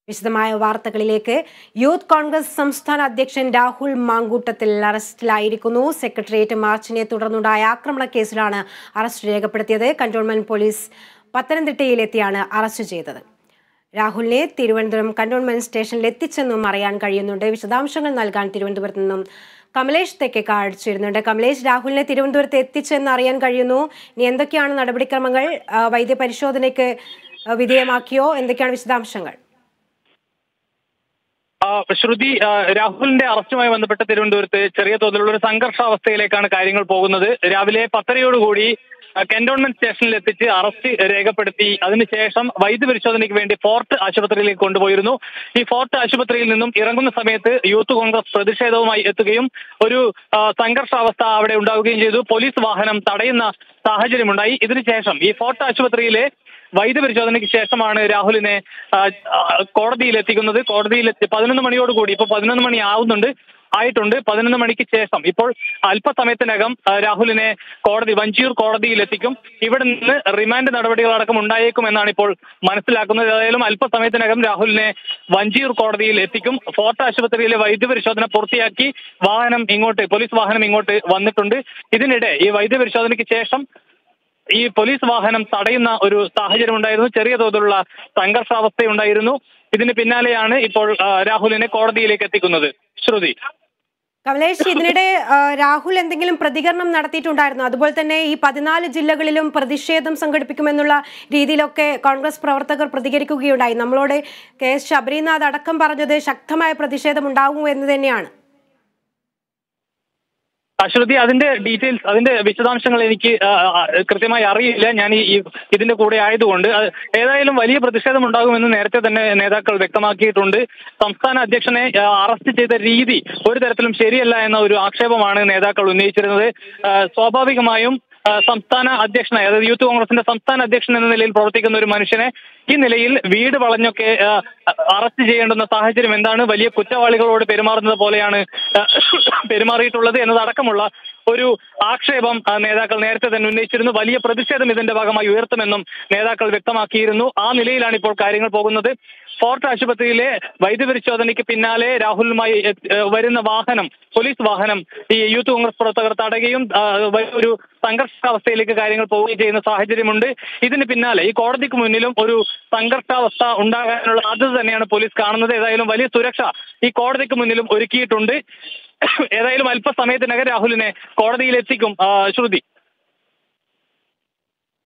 വിശദമായ വാർത്തകളിലേക്ക് youth Congress സംസ്ഥാന അധ്യക്ഷൻ രാഹുൽ മാങ്കൂട്ടത്തിൽ അറസ്റ്റിലായിരിക്കുന്നു സെക്രട്ടേറിയറ്റ് മാർച്ചിനെ തുടർന്നുണ്ടായ ആക്രമണ കേസിലാണ് അറസ്റ്റ് രേഖപ്പെടുത്തിയത് കന്റോൺമെന്റ് പോലീസ് പത്തനംതിട്ടയിലെത്തിയാണ് അറസ്റ്റ് ചെയ്തത് രാഹുലിനെ തിരുവനന്തപുരം കന്റോൺമെന്റ് സ്റ്റേഷനിൽ എത്തിച്ചെന്നും അറിയാൻ കഴിയുന്നുണ്ട് വിശദാംശങ്ങൾ നൽകാൻ തിരുവനന്തപുരത്ത് നിന്നും കമലേഷ് തെക്കേക്കാട് ചേരുന്നുണ്ട് കമലേഷ് രാഹുലിനെ തിരുവനന്തപുരത്ത് എത്തിച്ചെന്ന് അറിയാൻ കഴിയുന്നു ഇനി എന്തൊക്കെയാണ് നടപടിക്രമങ്ങൾ ആ, വൈദ്യപരിശോധനയ്ക്ക് ആ, വിധേയമാക്കിയോ എന്തൊക്കെയാണ് വിശദാംശങ്ങൾ ആ, ശ്രുതി ആ, രാഹുലിന്റെ അറസ്റ്റുമായി ബന്ധപ്പെട്ട് തിരുവനന്തപുരത്ത് ചെറിയ തോതിലുള്ള ഒരു സംഘർഷാവസ്ഥയിലേക്കാണ് കാര്യങ്ങൾ പോകുന്നത് രാവിലെ പത്തരയോടുകൂടി ആ, കന്റോൺമെന്റ് സ്റ്റേഷനിൽ എത്തിച്ച് അറസ്റ്റ് രേഖപ്പെടുത്തി അതിനുശേഷം വൈദ്യപരിശോധനയ്ക്ക് വേണ്ടി ഫോർട്ട് ആശുപത്രിയിലേക്ക് കൊണ്ടുപോയിരുന്നു ഈ ഫോർട്ട് ആശുപത്രിയിൽ നിന്നും ഇറങ്ങുന്ന സമയത്ത് യൂത്ത് കോൺഗ്രസ് പ്രതിഷേധവുമായി എത്തുകയും ഒരു ആ, സംഘർഷാവസ്ഥ അവിടെ ഉണ്ടാവുകയും ചെയ്തു പോലീസ് വാഹനം തടയുന്ന സാഹചര്യമുണ്ടായി ഇതിനുശേഷം ഈ ഫോർട്ട് ആശുപത്രിയിലെ വൈദ്യപരിശോധനയ്ക്ക് ശേഷമാണ് രാഹുലിനെ ആ, ആ, കോടതിയിൽ എത്തിക്കുന്നത് കോടതിയിൽ എത്തി പതിനൊന്ന് മണിയോടുകൂടി ഇപ്പൊ പതിനൊന്ന് മണി ആവുന്നുണ്ട് ആയിട്ടുണ്ട് പതിനൊന്ന് മണിക്ക് ശേഷം ഇപ്പോൾ അല്പസമയത്തിനകം ആ, രാഹുലിനെ കോടതി വഞ്ചിയൂർ കോടതിയിൽ എത്തിക്കും ഇവിടെ നിന്ന് റിമാൻഡ് നടപടികളടക്കം ഉണ്ടായേക്കും എന്നാണ് ഇപ്പോൾ മനസ്സിലാക്കുന്നത് ഏതായാലും അല്പസമയത്തിനകം രാഹുലിനെ വഞ്ചിയൂർ കോടതിയിൽ എത്തിക്കും ഫോർട്ട് ആശുപത്രിയിലെ വൈദ്യപരിശോധന പൂർത്തിയാക്കി വാഹനം ഇങ്ങോട്ട് പോലീസ് വാഹനം ഇങ്ങോട്ട് വന്നിട്ടുണ്ട് ഇതിനിടെ ഈ വൈദ്യപരിശോധനയ്ക്ക് ശേഷം ഈ പോലീസ് വാഹനം തടയുന്ന ഒരു സാഹചര്യം ഉണ്ടായിരുന്നു ചെറിയ തോതിലുള്ള സംഘർഷാവസ്ഥയുണ്ടായിരുന്നു ഇതിന് പിന്നാലെയാണ് ഇപ്പോൾ ആ, രാഹുലിനെ കോടതിയിലേക്ക് എത്തിക്കുന്നത് ശ്രുതി കമലേഷ് ഇതിനിടെ ആ, രാഹുൽ എന്തെങ്കിലും പ്രതികരണം നടത്തിയിട്ടുണ്ടായിരുന്നു അതുപോലെ തന്നെ ഈ പതിനാല് ജില്ലകളിലും പ്രതിഷേധം സംഘടിപ്പിക്കുമെന്നുള്ള രീതിയിലൊക്കെ കോൺഗ്രസ് പ്രവർത്തകർ പ്രതികരിക്കുകയുണ്ടായി നമ്മളോട് കെ എസ് ശബരിനാഥ് അടക്കം പറഞ്ഞത് ശക്തമായ പ്രതിഷേധം ഉണ്ടാകും എന്ന് തന്നെയാണ് അശ്വതി അതിന്റെ ഡീറ്റെയിൽസ് അതിന്റെ വിശദാംശങ്ങൾ എനിക്ക് ആ, ആ, കൃത്യമായി അറിയില്ല ഞാൻ ഈ ഈ ഇതിന്റെ കൂടെ ആയതുകൊണ്ട് അത് ഏതായാലും വലിയ പ്രതിഷേധം ഉണ്ടാകുമെന്ന് നേരത്തെ തന്നെ നേതാക്കൾ വ്യക്തമാക്കിയിട്ടുണ്ട് സംസ്ഥാന അധ്യക്ഷനെ ആ, അറസ്റ്റ് ചെയ്ത രീതി ഒരു തരത്തിലും ശരിയല്ല എന്ന ഒരു ആക്ഷേപമാണ് നേതാക്കൾ ഉന്നയിച്ചിരുന്നത് ആ, സ്വാഭാവികമായും ആ, സംസ്ഥാന അധ്യക്ഷനായി അതായത് യൂത്ത് കോൺഗ്രസിന്റെ സംസ്ഥാന അധ്യക്ഷൻ എന്ന നിലയിൽ പ്രവർത്തിക്കുന്ന ഒരു മനുഷ്യനെ ഈ നിലയിൽ വീട് വളഞ്ഞൊക്കെ ആ, അറസ്റ്റ് ചെയ്യേണ്ടുന്ന സാഹചര്യം എന്താണ് വലിയ കുറ്റവാളികളോട് പെരുമാറുന്നത് പോലെയാണ് ആ, പെരുമാറിയിട്ടുള്ളത് എന്നതടക്കമുള്ള ഒരു ആക്ഷേപം ആ, നേതാക്കൾ നേരത്തെ തന്നെ ഉന്നയിച്ചിരുന്നു വലിയ പ്രതിഷേധം ഇതിന്റെ ഭാഗമായി ഉയർത്തുമെന്നും നേതാക്കൾ വ്യക്തമാക്കിയിരുന്നു ആ നിലയിലാണ് ഇപ്പോൾ കാര്യങ്ങൾ പോകുന്നത് ഫോർട്ട് ആശുപത്രിയിലെ വൈദ്യപരിശോധനയ്ക്ക് പിന്നാലെ രാഹുലുമായി എത്തി- ഏഹ് വരുന്ന വാഹനം പോലീസ് വാഹനം ഈ യൂത്ത് കോൺഗ്രസ് പ്രവർത്തകർ തടയുകയും ആ, വലിയ ഒരു സംഘർഷാവസ്ഥയിലേക്ക് കാര്യങ്ങൾ പോവുകയും ചെയ്യുന്ന സാഹചര്യമുണ്ട് ഇതിന് പിന്നാലെ ഈ കോടതിക്ക് മുന്നിലും ഒരു സംഘർഷാവസ്ഥ ഉണ്ടാകാനുള്ള സാധ്യത തന്നെയാണ് പോലീസ് കാണുന്നത് ഏതായാലും വലിയ സുരക്ഷ ഈ കോടതിക്ക് മുന്നിലും ഒരുക്കിയിട്ടുണ്ട് ഏതായാലും അല്പസമയത്തിനകം രാഹുലിനെ കോടതിയിൽ എത്തിക്കും ആ, ശ്രുതി